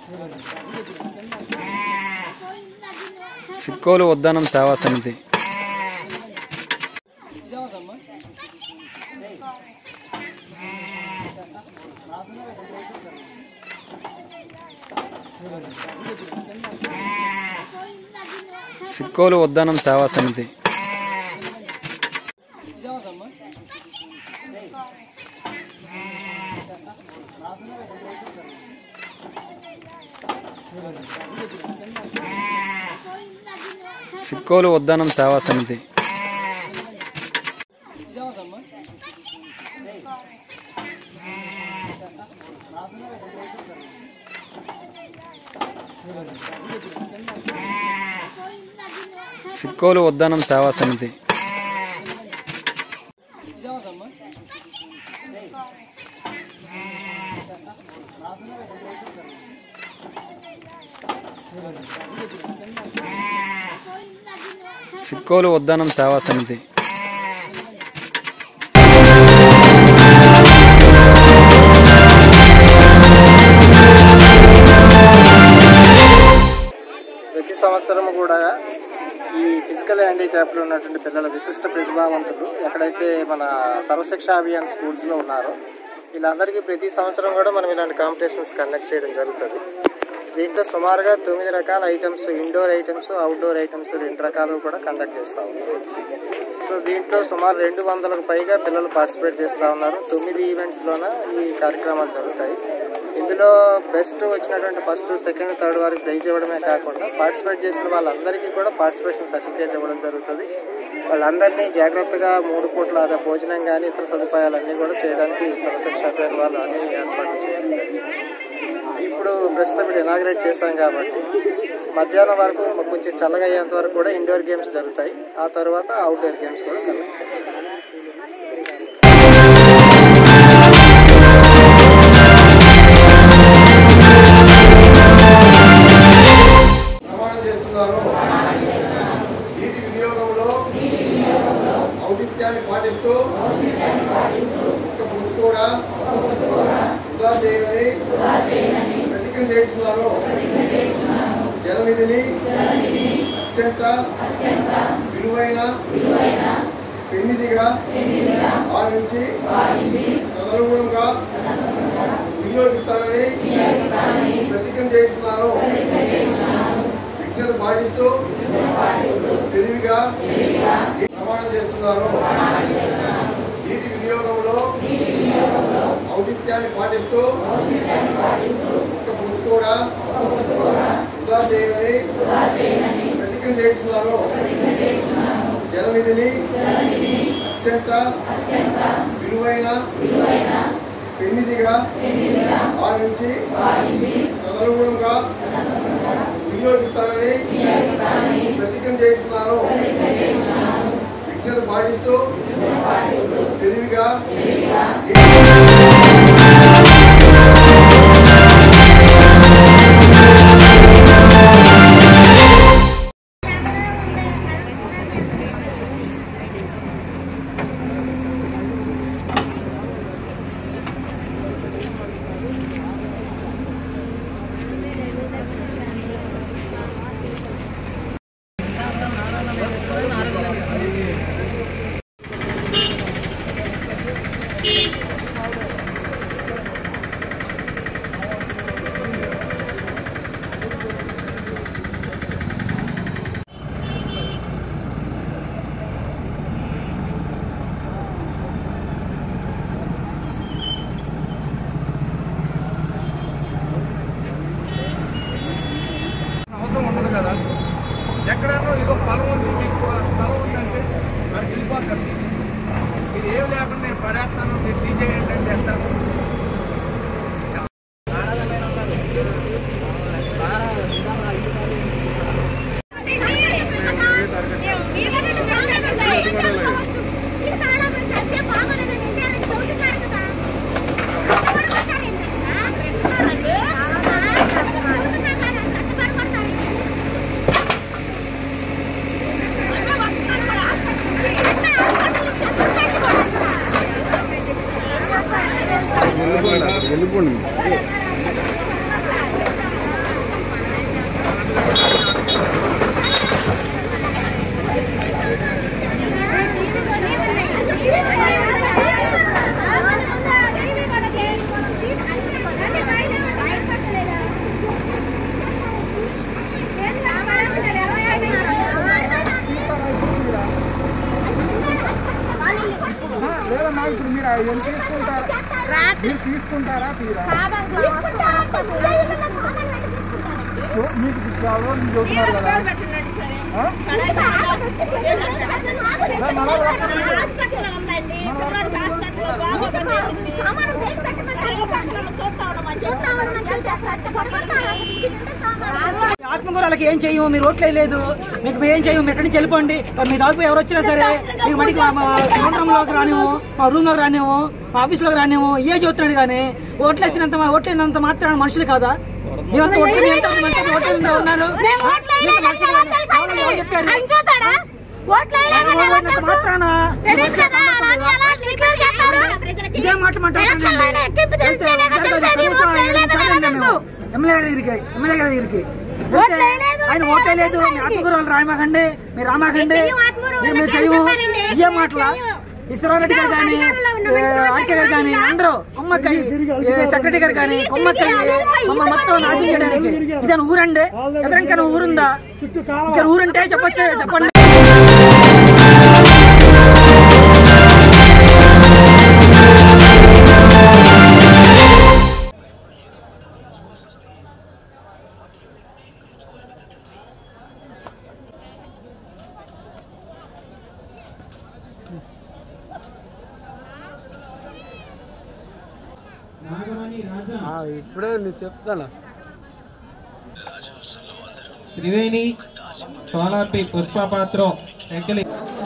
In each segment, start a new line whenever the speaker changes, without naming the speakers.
సిక్కోలు ఉద్దానం సేవా సమితి సిక్కోలు ఉద్దానం సేవా సమితి సిక్కోలు ఉద్దానం సేవా సమితి సిక్కోలు ఉద్దానం సేవా సమితి సిక్కోలు ఉద్దానం సేవా సమితి
ప్రతి సంవత్సరం కూడా ఈ ఫిజికల్ హ్యాండిక్యాప్లు ఉన్నటువంటి పిల్లల విశిష్ట ప్రతిభావంతులు ఎక్కడైతే మన సర్వశిక్ష అభియాన్ స్కూల్స్లో ఉన్నారో వీళ్ళందరికీ ప్రతి సంవత్సరం కూడా మనం ఇలాంటి కాంపిటీషన్స్ కండక్ట్ చేయడం జరుగుతుంది దీంట్లో సుమారుగా తొమ్మిది రకాల items indoor items outdoor items రెండు రకాలు కూడా కండక్ట్ చేస్తూ ఉన్నారు సో దీంట్లో సుమారు రెండు వందలకు పైగా పిల్లలు పార్టిసిపేట్ చేస్తూ ఉన్నారు తొమ్మిది ఈవెంట్స్లోన ఈ కార్యక్రమాలు జరుగుతాయి ఇందులో బెస్ట్ వచ్చినటువంటి ఫస్ట్ సెకండ్ థర్డ్ వారికి ప్రైజ్ ఇవ్వడమే కాకుండా పార్టిసిపేట్ చేసిన వాళ్ళందరికీ కూడా పార్టిసిపేషన్ సర్టిఫికేట్ ఇవ్వడం జరుగుతుంది వాళ్ళందరినీ జాగ్రత్తగా మూడు పూట్ల అదే భోజనం కానీ ఇతర సదుపాయాలన్నీ కూడా చేయడానికి సర్వశిక్ష అభియాన్ వాళ్ళు అన్ని ఏర్పాట్లు చేయడం జరిగింది. ఇప్పుడు ప్రస్తుతం ఇప్పుడు ఇనాగ్రేట్ చేశాం కాబట్టి మధ్యాహ్నం వరకు కొంచెం చల్లగా అయ్యేంత వరకు కూడా ఇండోర్ గేమ్స్ జరుగుతాయి ఆ తర్వాత అవుట్డోర్ గేమ్స్ కూడా కండక్ట్
ప్రమాణం చేస్తున్నారు నీటి వినియోగంలో ఔచిత్యాన్ని పాటిస్తూ ఒక్క బుక్ కూడా వృధా చేయమని ప్రతిజ్ఞ చేస్తున్నారు జలనిధిని అత్యంత విలువైన పెన్నిదిగా భావించి తదనుగుణంగా వినియోగిస్తానని ప్రతిజ్ఞ చేస్తున్నారు విజ్ఞత పాటిస్తూ తెలివిగా ప్రమాణం చేస్తున్నారు నీటి వినియోగంలో ఔచిత్యాన్ని పాటిస్తూ ఒక్క బుక్ కూడా వృధా చేయమని ప్రతిజ్ఞ చేస్తున్నారు జలనిధిని అత్యంత విలువైన పెన్నిదిగా భావించి తదనుగుణంగా వినియోగిస్తానని ప్రతిజ్ఞ చేస్తున్నారు విజ్ఞత పాటిస్తూ తెలివిగా
చేస్తాం
తీసుకుంటారా తీరా
తీసుకుంటారా
మీకు కావాలో మీరు చదువుతున్నారు కదా
ఆత్మకూరాలకి ఏం చేయము మీరు ఓట్లే లేదు మీకు మేము ఏం చేయము మీరు ఎక్కడి నుంచి వెళ్ళిపోండి మరి మీ దాపు ఎవరు వచ్చినా సరే మీకు మటుకు మా- మా రూమ్ లోకి రానివ్వు మా రూమ్ లోకి రానివ్వు మా ఆఫీస్లోకి రానివ్వు ఏ చూస్తున్నాడు కానీ ఓట్లేసినంత మా- ఓట్లేసినంత మాత్రాన మనుషులు కాదా మేమంతా ఓట్లు మేము ఎంత మంది ఓట్లు ఉన్నారు మీరు మనుషులు కాదా? అవును, ఎవరు చెప్పారు ఓట్లేసినంత మాత్రాన ఇదే మాట ఎమ్మెల్యే గారి దగ్గరికి ఎమ్మెల్యే గారి దగ్గరికి వెళ్తే ఆయన ఓటే లేదు మీ ఆత్మకూరు వాళ్ళు రాయమాకండి మీరు రామాకండి మీరు మీరు చెయ్యము ఇయ్యే మాటల ఈశ్వరారెడ్డి గారు కానీ ఆర్కే గారు కానీ అందరూ కొమ్మక్కయ్య సెక్రటరీ గారు కానీ కొమ్మక్కయ్య కొమ్మ మొత్తం నాశనం చేయడానికి ఇదే ఊరండి ఎదురంకైనా ఊరుందా ఇక్కడ ఊరుంటే చెప్పొచ్చు చెప్పండి
ఇప్పుడే నేను చెప్తాను
త్రివేణి తోలాపి పుష్పపాత్రం ఎంకలి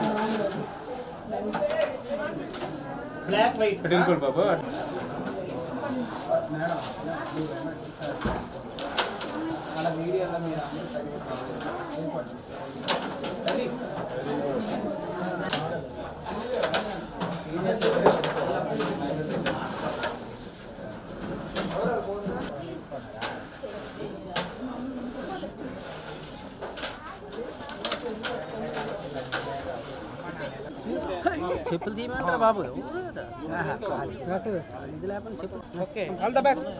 చెప్పులు తీయమంటారా బాబు ఓకే ఆల్ ద బెస్ట్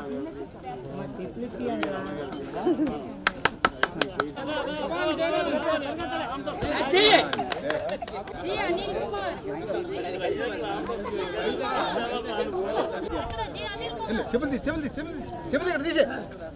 చెప్పులు తీసి చెప్పులు తీసి చెప్పులు తీసి చెప్పులు ఇక్కడ తీసే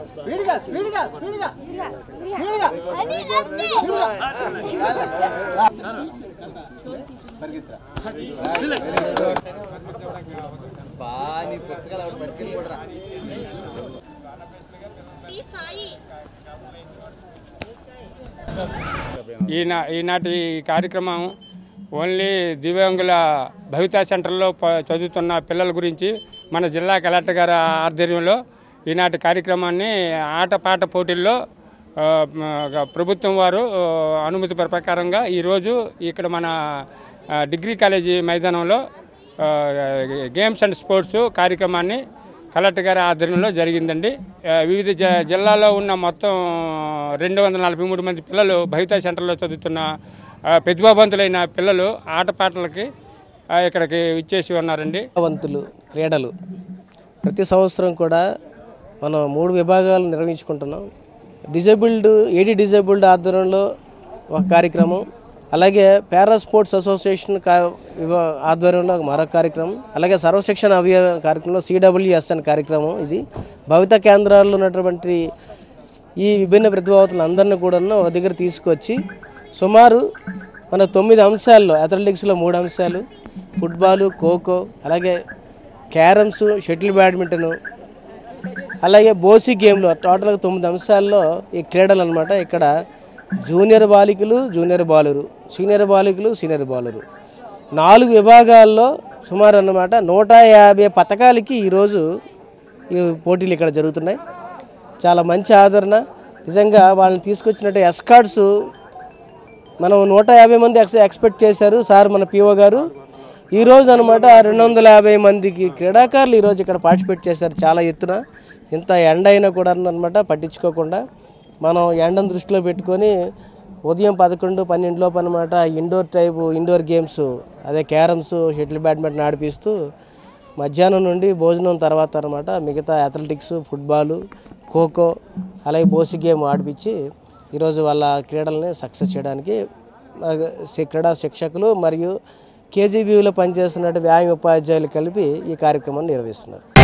ఈనా ఈనాటి కార్యక్రమం ఓన్లీ దివ్యాంగుల భవితా సెంటర్లో ప- చదువుతున్న పిల్లల గురించి మన జిల్లా కలెక్టర్ గారి ఆధ్వర్యంలో ఈనాటి కార్యక్రమాన్ని ఆటపాట పోటీల్లో ఆ, మ- ప్రభుత్వం వారు ఆ, అనుమతి ప్రకారంగా ఈరోజు ఇక్కడ మన ఆ, డిగ్రీ కాలేజీ మైదానంలో ఆ, గేమ్స్ అండ్ స్పోర్ట్స్ కార్యక్రమాన్ని కలెక్టర్ గారి ఆధ్వర్యంలో జరిగిందండి ఆ, వివిధ జ- జిల్లాలో ఉన్న మొత్తం రెండు వందల నలభై మూడు మంది పిల్లలు భవితా సెంటర్లో చదువుతున్న ఆ, ప్రతిభావంతులైన పిల్లలు ఆటపాటలకి ఆ, ఇక్కడికి ఇచ్చేసి ఉన్నారండి
వంతులు క్రీడలు ప్రతి సంవత్సరం కూడా మనం మూడు విభాగాలు నిర్వహించుకుంటున్నాం డిజేబుల్డ్ ఏడీ డిజేబుల్డ్ ఆధ్వర్యంలో ఒక కార్యక్రమం అలాగే పారా స్పోర్ట్స్ అసోసియేషన్ కా విభా- ఆధ్వర్యంలో ఒక మరొక కార్యక్రమం అలాగే సర్వశిక్షణ అభియాన్ కార్యక్రమంలో సిడబ్ల్యూఎస్ అనే కార్యక్రమం ఇది భవిత కేంద్రాల్లో ఉన్నటువంటి ఈ విభిన్న ప్రతిభావంతులు అందరినీ కూడా ఒక దగ్గర తీసుకొచ్చి సుమారు మన తొమ్మిది అంశాల్లో అథ్లెటిక్స్లో మూడు అంశాలు ఫుట్బాలు ఖోఖో అలాగే క్యారమ్స్ షటిల్ బ్యాడ్మింటను అలాగే బోసి గేమ్లో టోటల్గా తొమ్మిది అంశాల్లో ఈ క్రీడలు అనమాట ఇక్కడ జూనియర్ బాలికలు జూనియర్ బాలురు సీనియర్ బాలికలు సీనియర్ బాలురు నాలుగు విభాగాల్లో సుమారు అన్నమాట నూట యాభై పథకాలకి ఈరోజు ఈ పోటీలు ఇక్కడ జరుగుతున్నాయి చాలా మంచి ఆదరణ నిజంగా వాళ్ళని తీసుకొచ్చినట్టు ఎస్కార్డ్స్ మనం నూట యాభై మంది ఎక్స్ ఎక్స్పెక్ట్ చేశారు సార్ మన పిఓ గారు ఈ రోజు అనమాట రెండు వందల యాభై మందికి క్రీడాకారులు ఈరోజు ఇక్కడ పార్టిసిపేట్ చేశారు చాలా ఎత్తున ఇంత ఎండ అయినా కూడా అనమాట పట్టించుకోకుండా మనం ఎండను దృష్టిలో పెట్టుకొని ఉదయం పదకొండు పన్నెండులోపు అనమాట ఇండోర్ టైపు ఇండోర్ గేమ్స్ అదే క్యారమ్స్ షటిల్ బ్యాడ్మింటన్ ఆడిపిస్తూ మధ్యాహ్నం నుండి భోజనం తర్వాత అనమాట మిగతా అథ్లెటిక్స్ ఫుట్బాలు ఖోఖో అలాగే బోసి గేమ్ ఆడిపించి ఈరోజు వాళ్ళ క్రీడల్ని సక్సెస్ చేయడానికి ఆ, శి- క్రీడా శిక్షకులు మరియు కేజీబీలో పనిచేస్తున్నట్టు వ్యాయామ ఉపాధ్యాయులు కలిపి ఈ కార్యక్రమాన్ని నిర్వహిస్తున్నారు